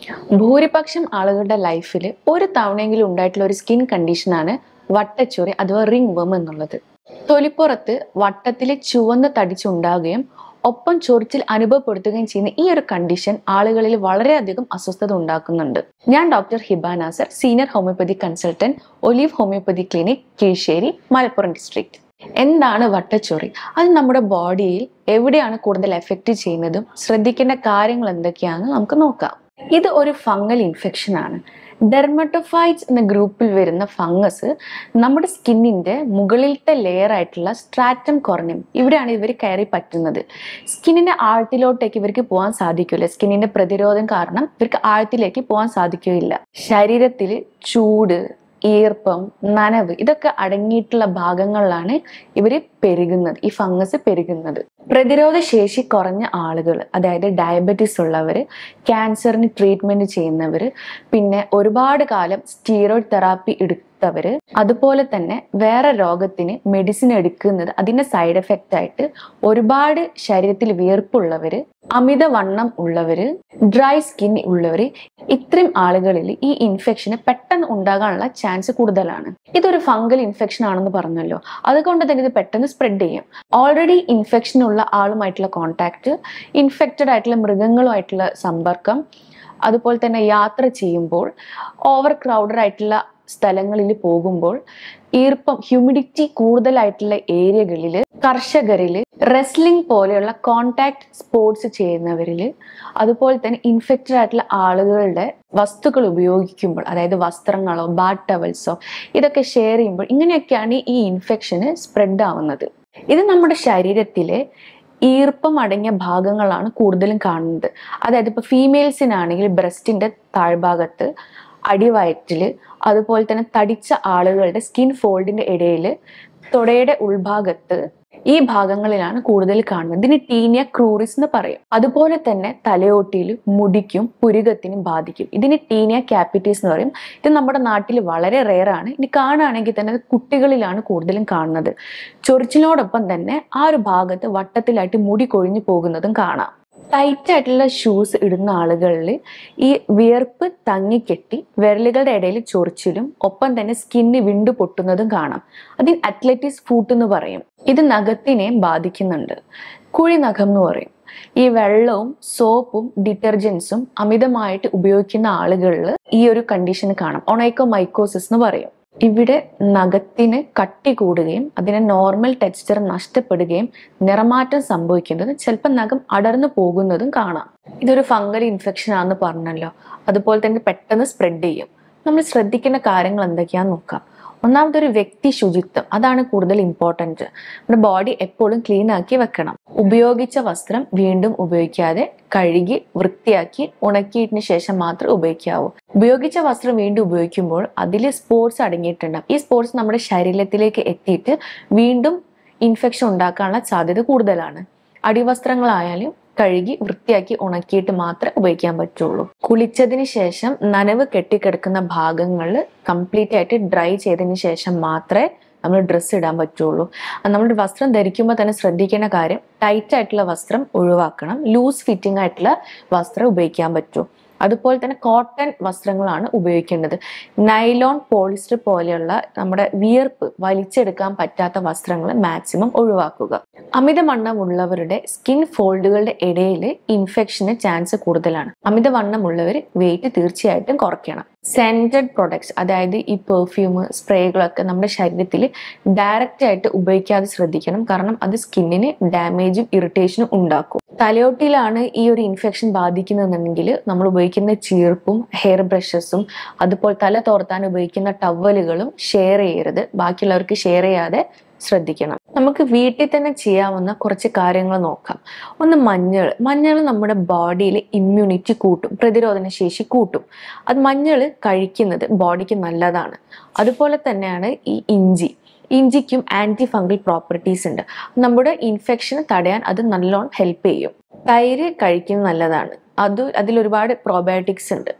ഭൂരിപക്ഷം ആളുകളുടെ ലൈഫിൽ ഒരു തവണയെങ്കിലും ഉണ്ടായിട്ടുള്ള ഒരു സ്കിൻ കണ്ടീഷനാണ് വട്ടച്ചൊറി അഥവാ റിംഗ് വേം എന്നുള്ളത് തൊലിപ്പുറത്ത് വട്ടത്തിൽ ചുവന്ന് തടിച്ചുണ്ടാകുകയും ഒപ്പം ചൊറിച്ചിൽ അനുഭവപ്പെടുത്തുകയും ചെയ്യുന്ന ഈ ഒരു കണ്ടീഷൻ ആളുകളിൽ വളരെയധികം അസ്വസ്ഥത ഉണ്ടാക്കുന്നുണ്ട് ഞാൻ doctor Hiba Nasar senior homeopathy consultant olive homeopathy clinic Keezhissery Malappuram district എന്താണ് വട്ടച്ചൊറി അത് നമ്മുടെ ബോഡിയിൽ എവിടെയാണ് കൂടുതൽ എഫക്റ്റ് ചെയ്യുന്നതും ശ്രദ്ധിക്കേണ്ട കാര്യങ്ങൾ എന്തൊക്കെയാണെന്ന് നമുക്ക് നോക്കാം ഇത് ഒരു ഫംഗൽ ഇൻഫെക്ഷൻ ആണ് ഡെർമറ്റോഫൈറ്റ്സ് എന്ന ഗ്രൂപ്പിൽ വരുന്ന ഫംഗസ് നമ്മുടെ സ്കിന്നിന്റെ മുകളിലത്തെ ലെയർ ആയിട്ടുള്ള സ്ട്രാറ്റം കോർണിയം ഇവിടെയാണ് ഇവർ കയറി പറ്റുന്നത് സ്കിന്നിന്റെ ആഴത്തിലോട്ടേക്ക് ഇവർക്ക് പോകാൻ സാധിക്കില്ല സ്കിന്നിന്റെ പ്രതിരോധം കാരണം ഇവർക്ക് ആഴത്തിലേക്ക് പോകാൻ സാധിക്കുകയില്ല ശരീരത്തിൽ ചൂട് ഈർപ്പം നനവ് ഇതൊക്കെ അടങ്ങിയിട്ടുള്ള ഭാഗങ്ങളിലാണ് ഇവർ പെരുകുന്നത് ഈ ഫംഗസ് പെരുകുന്നത് പ്രതിരോധ ശേഷി കുറഞ്ഞ ആളുകൾ അതായത് ഡയബറ്റീസ് ഉള്ളവർ ക്യാൻസറിന് ട്രീറ്റ്മെന്റ് ചെയ്യുന്നവർ പിന്നെ ഒരുപാട് കാലം സ്റ്റീറോയിഡ് തെറാപ്പി എടുത്തവര് അതുപോലെ തന്നെ വേറെ രോഗത്തിന് മെഡിസിൻ എടുക്കുന്നത് അതിന്റെ സൈഡ് എഫക്റ്റ് ആയിട്ട് ഒരുപാട് ശരീരത്തിൽ വിയർപ്പുള്ളവര് അമിതവണ്ണം ഉള്ളവര് ഡ്രൈ സ്കിൻ ഉള്ളവര് ഇത്രയും ആളുകളിൽ ഈ ഇൻഫെക്ഷന് പെട്ടെന്ന് ഉണ്ടാകാനുള്ള ചാൻസ് കൂടുതലാണ് ഇതൊരു ഫംഗൽ ഇൻഫെക്ഷൻ ആണെന്ന് പറഞ്ഞല്ലോ അതുകൊണ്ട് തന്നെ ഇത് പെട്ടെന്ന് സ്പ്രെഡ് ചെയ്യും ഓൾറെഡി ഇൻഫെക്ഷൻ ഉള്ള ആളുമായിട്ടുള്ള കോണ്ടാക്ട് ഇൻഫെക്റ്റഡ് ആയിട്ടുള്ള മൃഗങ്ങളുമായിട്ടുള്ള സമ്പർക്കം അതുപോലെ തന്നെ യാത്ര ചെയ്യുമ്പോൾ ഓവർ ക്രൗഡഡ് ആയിട്ടുള്ള സ്ഥലങ്ങളിൽ പോകുമ്പോൾ ഈർപ്പം ഹ്യൂമിഡിറ്റി കൂടുതലായിട്ടുള്ള ഏരിയകളിൽ കർഷകരിൽ റെസ്ലിംഗ് പോലെയുള്ള കോണ്ടാക്ട് സ്പോർട്സ് ചെയ്യുന്നവരിൽ അതുപോലെ തന്നെ ഇൻഫെക്റ്റഡ് ആയിട്ടുള്ള ആളുകളുടെ വസ്തുക്കൾ ഉപയോഗിക്കുമ്പോൾ അതായത് വസ്ത്രങ്ങളോ ബാഡ് ടവൽസോ ഇതൊക്കെ ഷെയർ ചെയ്യുമ്പോൾ ഇങ്ങനെയൊക്കെയാണ് ഈ ഇൻഫെക്ഷന് സ്പ്രെഡ് ആവുന്നത് ഇത് നമ്മുടെ ശരീരത്തിലെ ഈർപ്പം അടങ്ങിയ ഭാഗങ്ങളാണ് കൂടുതലും കാണുന്നത് അതായത് ഇപ്പോൾ ഫീമെയിൽസിനാണെങ്കിൽ ബ്രസ്റ്റിന്റെ താഴ്ഭാഗത്ത് അടിവയറ്റില് അതുപോലെ തന്നെ തടിച്ച ആളുകളുടെ സ്കിൻ ഫോൾഡിന്റെ ഇടയിൽ തുടയുടെ ഉൾഭാഗത്ത് ഈ ഭാഗങ്ങളിലാണ് കൂടുതൽ കാണുന്നത് ഇതിന് ടീനിയ ക്രൂറിസ് എന്ന് പറയും അതുപോലെ തന്നെ തലയോട്ടിയിലും മുടിക്കും പുരുകത്തിനും ബാധിക്കും ഇതിന് ടീനിയ ക്യാപിറ്റീസ് എന്ന് പറയും ഇത് നമ്മുടെ നാട്ടിൽ വളരെ റെയർ ആണ് ഇനി കാണുകയാണെങ്കിൽ തന്നെ അത് കുട്ടികളിലാണ് കൂടുതലും കാണുന്നത് ചൊറിച്ചിനോടൊപ്പം തന്നെ ആ ഒരു ഭാഗത്ത് വട്ടത്തിലായിട്ട് മുടി കൊഴിഞ്ഞു പോകുന്നതും കാണാം ടൈറ്റ് ആയിട്ടുള്ള ഷൂസ് ഇടുന്ന ആളുകളിൽ ഈ വിയർപ്പ് തങ്ങിക്കെട്ടി വിരലുകളുടെ ഇടയിൽ ചൊറിച്ചിലും ഒപ്പം തന്നെ സ്കിന്ന് വിണ്ടു പൊട്ടുന്നതും കാണാം അതിന് അത്ലറ്റിക്സ് ഫൂട്ട് എന്ന് പറയും ഇത് നഖത്തിനെയും ബാധിക്കുന്നുണ്ട് കുഴി നഖം എന്ന് പറയും ഈ വെള്ളവും സോപ്പും ഡിറ്റർജൻസും അമിതമായിട്ട് ഉപയോഗിക്കുന്ന ആളുകളിൽ ഈ ഒരു കണ്ടീഷൻ കാണാം ഒണൈക്കോ മൈക്കോസിസ് എന്ന് പറയും ഇവിടെ നഖത്തിന് കട്ടി കൂടുകയും അതിന്റെ നോർമൽ ടെക്സ്ചർ നഷ്ടപ്പെടുകയും നിറമാറ്റം സംഭവിക്കുന്നത് ചിലപ്പോൾ നഖം അടർന്നു പോകുന്നതും കാണാം ഇതൊരു ഫംഗൽ ഇൻഫെക്ഷൻ ആണെന്ന് പറഞ്ഞല്ലോ അതുപോലെ തന്നെ പെട്ടെന്ന് സ്പ്രെഡ് ചെയ്യും നമ്മൾ ശ്രദ്ധിക്കേണ്ട കാര്യങ്ങൾ എന്തൊക്കെയാന്ന് നോക്കാം ഒന്നാമത്തെ ഒരു വ്യക്തി ശുചിത്വം അതാണ് കൂടുതൽ ഇമ്പോർട്ടൻറ്റ് നമ്മുടെ ബോഡി എപ്പോഴും ക്ലീൻ ആക്കി വെക്കണം ഉപയോഗിച്ച വസ്ത്രം വീണ്ടും ഉപയോഗിക്കാതെ കഴുകി വൃത്തിയാക്കി ഉണക്കിയതിന് ശേഷം മാത്രം ഉപയോഗിക്കാവൂ ഉപയോഗിച്ച വസ്ത്രം വീണ്ടും ഉപയോഗിക്കുമ്പോൾ അതിൽ സ്പോർട്സ് അടങ്ങിയിട്ടുണ്ടാവും ഈ സ്പോർട്സ് നമ്മുടെ ശരീരത്തിലേക്ക് എത്തിയിട്ട് വീണ്ടും ഇൻഫെക്ഷൻ ഉണ്ടാക്കാനുള്ള സാധ്യത കൂടുതലാണ് അടിവസ്ത്രങ്ങളായാലും കഴുകി വൃത്തിയാക്കി ഉണക്കിയിട്ട് മാത്രമേ ഉപയോഗിക്കാൻ പറ്റുള്ളൂ കുളിച്ചതിന് ശേഷം നനവ് കെട്ടിക്കിടക്കുന്ന ഭാഗങ്ങളിൽ കംപ്ലീറ്റ് ആയിട്ട് ഡ്രൈ ചെയ്തതിന് ശേഷം മാത്രമേ നമ്മൾ ഡ്രസ്സ് ഇടാൻ പറ്റുള്ളൂ നമ്മൾ വസ്ത്രം ധരിക്കുമ്പോൾ തന്നെ ശ്രദ്ധിക്കേണ്ട കാര്യം ടൈറ്റ് ആയിട്ടുള്ള വസ്ത്രം ഒഴിവാക്കണം ലൂസ് ഫിറ്റിംഗ് ആയിട്ടുള്ള വസ്ത്രം ഉപയോഗിക്കാൻ പറ്റൂ അതുപോലെ തന്നെ കോട്ടൺ വസ്ത്രങ്ങളാണ് ഉപയോഗിക്കേണ്ടത് നൈലോൺ പോളിസ്റ്റർ പോലെയുള്ള നമ്മുടെ വിയർപ്പ് വലിച്ചെടുക്കാൻ പറ്റാത്ത വസ്ത്രങ്ങൾ മാക്സിമം ഒഴിവാക്കുക അമിതവണ്ണം ഉള്ളവരുടെ സ്കിൻ ഫോൾഡുകളുടെ ഇടയിൽ ഇൻഫെക്ഷന് ചാൻസ് കൂടുതലാണ് അമിതവണ്ണം ഉള്ളവർ വെയിറ്റ് തീർച്ചയായിട്ടും കുറയ്ക്കണം സെൻറ്റഡ് പ്രൊഡക്ട്സ് അതായത് ഈ പെർഫ്യൂം സ്പ്രേകളൊക്കെ നമ്മുടെ ശരീരത്തിൽ ഡയറക്റ്റ് ആയിട്ട് ഉപയോഗിക്കാതെ ശ്രദ്ധിക്കണം കാരണം അത് സ്കിന്നിന് ഡാമേജും ഇറിറ്റേഷനും ഉണ്ടാക്കും തലയോട്ടിയിലാണ് ഈ ഒരു ഇൻഫെക്ഷൻ ബാധിക്കുന്നതെന്നുണ്ടെങ്കിൽ നമ്മൾ ഉപയോഗിക്കുന്ന ചീർപ്പും ഹെയർ ബ്രഷസും അതുപോലെ തല തോർത്താൻ ഉപയോഗിക്കുന്ന ടവലുകളും ഷെയർ ചെയ്യരുത് ബാക്കിയുള്ളവർക്ക് ഷെയർ ചെയ്യാതെ ശ്രദ്ധിക്കണം നമുക്ക് വീട്ടിൽ തന്നെ ചെയ്യാവുന്ന കുറച്ച് കാര്യങ്ങൾ നോക്കാം ഒന്ന് മഞ്ഞൾ മഞ്ഞൾ നമ്മുടെ ബോഡിയിൽ ഇമ്മ്യൂണിറ്റി കൂട്ടും പ്രതിരോധന ശേഷി കൂട്ടും അത് മഞ്ഞൾ കഴിക്കുന്നത് ബോഡിക്ക് നല്ലതാണ് അതുപോലെ തന്നെയാണ് ഈ ഇഞ്ചി ഇഞ്ചിക്കും ആന്റി ഫംഗൽ പ്രോപ്പർട്ടീസ് ഉണ്ട് നമ്മുടെ ഇൻഫെക്ഷൻ തടയാൻ അത് നല്ലോണം ഹെൽപ്പ് ചെയ്യും തൈര് കഴിക്കുന്നത് നല്ലതാണ് അത് അതിൽ ഒരുപാട് പ്രോബയോട്ടിക്സ് ഉണ്ട്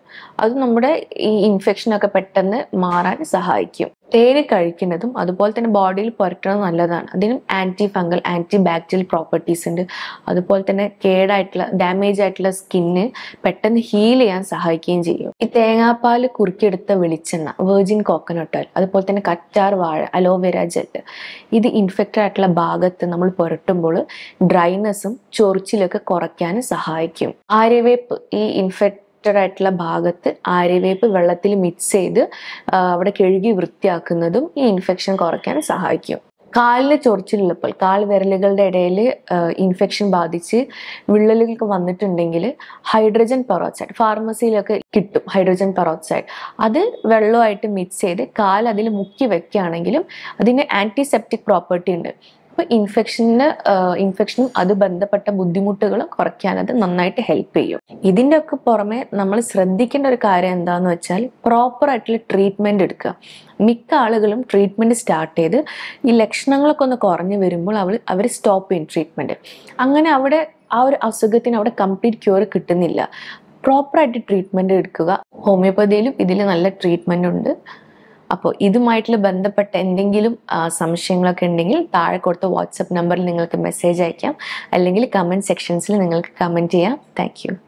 അത് നമ്മുടെ ഈ ഇൻഫെക്ഷനൊക്കെ പെട്ടെന്ന് മാറാൻ സഹായിക്കും തേന് കഴിക്കുന്നതും അതുപോലെ തന്നെ ബോഡിയിൽ പുരട്ടുന്നത് നല്ലതാണ് അതിനും anti fungal anti bacterial properties ഉണ്ട് അതുപോലെ തന്നെ കേടായിട്ടുള്ള ഡാമേജ് ആയിട്ടുള്ള സ്കിന്ന് പെട്ടെന്ന് ഹീൽ ചെയ്യാൻ സഹായിക്കുകയും ചെയ്യും ഈ തേങ്ങാപ്പാൽ കുറുക്കിയെടുത്ത വെളിച്ചെണ്ണ വെർജിൻ കോക്കനട്ട് ഓയിൽ അതുപോലെ തന്നെ കറ്റാർ വാഴ അലോവേര ജെല്ല് ഇത് ഇൻഫെക്റ്റഡ് ആയിട്ടുള്ള ഭാഗത്ത് നമ്മൾ പുരട്ടുമ്പോൾ ഡ്രൈനെസ്സും ചൊറിച്ചിലൊക്കെ കുറയ്ക്കാൻ സഹായിക്കും ആര്യവേപ്പ് ഈ ഇൻഫെക്ട് ആയിട്ടുള്ള ഭാഗത്ത് ആര്യവേപ്പ് വെള്ളത്തിൽ മിക്സ് ചെയ്ത് ആ, അവിടെ കഴുകി വൃത്തിയാക്കുന്നതും ഈ ഇൻഫെക്ഷൻ കുറയ്ക്കാൻ സഹായിക്കും കാലിന് ചൊറിച്ചിലുള്ളപ്പോൾ കാൽ വിരലുകളുടെ ഇടയിൽ ഇൻഫെക്ഷൻ ബാധിച്ച് വിള്ളലുകൾക്ക് വന്നിട്ടുണ്ടെങ്കിൽ ഹൈഡ്രജൻ പെറോക്സൈഡ് ഫാർമസിയിലൊക്കെ കിട്ടും ഹൈഡ്രജൻ പെറോക്സൈഡ് അത് വെള്ളമായിട്ട് മിക്സ് ചെയ്ത് കാൽ അതിൽ മുക്കി വെക്കുകയാണെങ്കിലും അതിന് ആൻറ്റിസെപ്റ്റിക് പ്രോപ്പർട്ടി ഉണ്ട് അപ്പോൾ ഇൻഫെക്ഷന് ഇൻഫെക്ഷനും അത് ബന്ധപ്പെട്ട ബുദ്ധിമുട്ടുകളും കുറയ്ക്കാൻ അത് നന്നായിട്ട് ഹെൽപ്പ് ചെയ്യും ഇതിൻ്റെ ഒക്കെ പുറമെ നമ്മൾ ശ്രദ്ധിക്കേണ്ട ഒരു കാര്യം എന്താണെന്ന് വെച്ചാൽ പ്രോപ്പർ ആയിട്ടുള്ള ട്രീറ്റ്മെൻറ്റ് എടുക്കുക മിക്ക ആളുകളും ട്രീറ്റ്മെൻറ്റ് സ്റ്റാർട്ട് ചെയ്ത് ഈ ലക്ഷണങ്ങളൊക്കെ ഒന്ന് കുറഞ്ഞു വരുമ്പോൾ അവർ അവർ സ്റ്റോപ്പ് ചെയ്യും ട്രീറ്റ്മെൻറ്റ് അങ്ങനെ അവിടെ ആ ഒരു അസുഖത്തിന് അവിടെ കംപ്ലീറ്റ് ക്യൂർ കിട്ടുന്നില്ല പ്രോപ്പറായിട്ട് ട്രീറ്റ്മെൻറ്റ് എടുക്കുക ഹോമിയോപ്പതിയിലും ഇതിൽ നല്ല ട്രീറ്റ്മെൻറ്റ് ഉണ്ട് അപ്പോൾ ഇതുമായിട്ടുള്ള ബന്ധപ്പെട്ട എന്തെങ്കിലും ആ, സംശയങ്ങളൊക്കെ ഉണ്ടെങ്കിൽ താഴെ കൊടുത്ത വാട്സപ്പ് നമ്പറിൽ നിങ്ങൾക്ക് മെസ്സേജ് അയക്കാം അല്ലെങ്കിൽ കമൻറ്റ് സെക്ഷൻസിൽ നിങ്ങൾക്ക് കമൻറ്റ് ചെയ്യാം താങ്ക്